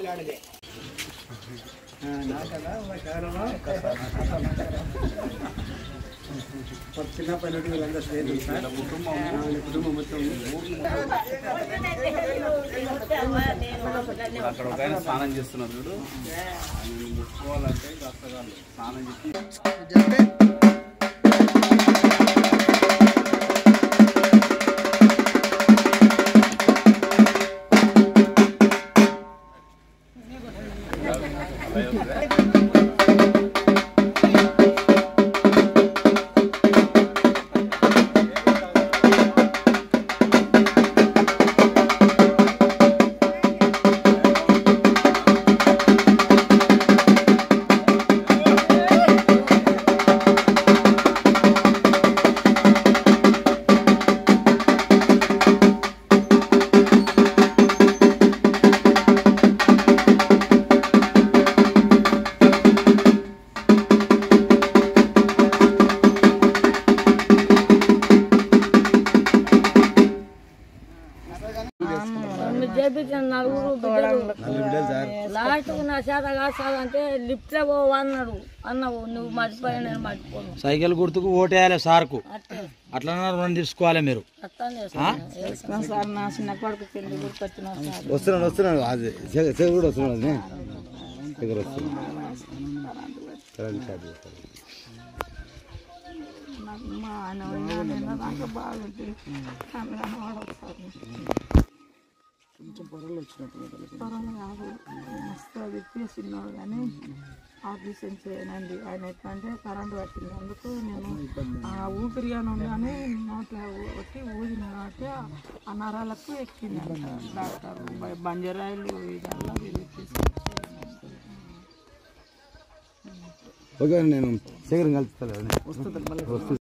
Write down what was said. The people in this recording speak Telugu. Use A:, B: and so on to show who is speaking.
A: పిల్లాడిదే ఆ, నాకదా ఒక కారణమా? ఒక చిన్నప్పటి నుండి వీళ్ళందరూ స్నేహితులు సార్ ఆ, వీళ్ళ కుటుంబం మొత్తం
B: అక్కడ ఒక ఆయన స్నానం చేస్తున్నారు చూడు ఆయన ముట్టుకోవాలంటే కష్టకాలు స్నానం చేసి
C: మీరు చేపించిన నలుగురు బిడ్డలు లాస్ట్ నా చేత కాదు సార్ అంటే లిఫ్ట్ లో పోవు అన్నాడు అన్నావు నువ్వు మర్చిపోయా నేను మర్చిపోను
D: సైకిల్ గుర్తుకు ఓటేయాలి సార్కు
C: అట్టే
D: అట్లా రుణం తీసుకోవాలి మీరు
C: అట్లా చేస్తాను సార్ నా చిన్న కొడుకు కింద గుర్తొచ్చిన సార్
E: వస్తున్నాడు వస్తున్నాడు అది చెగ కూడా వస్తున్నాడు అది దగ్గర వస్తున్నాడు కరెంట్ షాప్ చేస్తాడు.
C: నాకు మా ఆయన నిన్న దాకా బాగుంటుంది కన్ను కనబడదు సార్ కొంచెం పొరలు వచ్చినట్టు పొరలు కాదు మస్తు విప్పేసినాడు కానీ ఆపరేషన్ చేయనండి ఆయన ఎట్లా అంటే కరెంట్ పట్టింది అందుకు నేను ఆ ఊపిరిగానే ఉందని నోట్లో వచ్చి ఊదిన కాబట్టి ఆ నరాలకు ఎక్కింది అంట డాక్టర్ బ- బంజరాయిలు ఇదల్లా విరిపేసి
E: ఓకే నేను శేఖరం కలుస్తాను వస్తుంది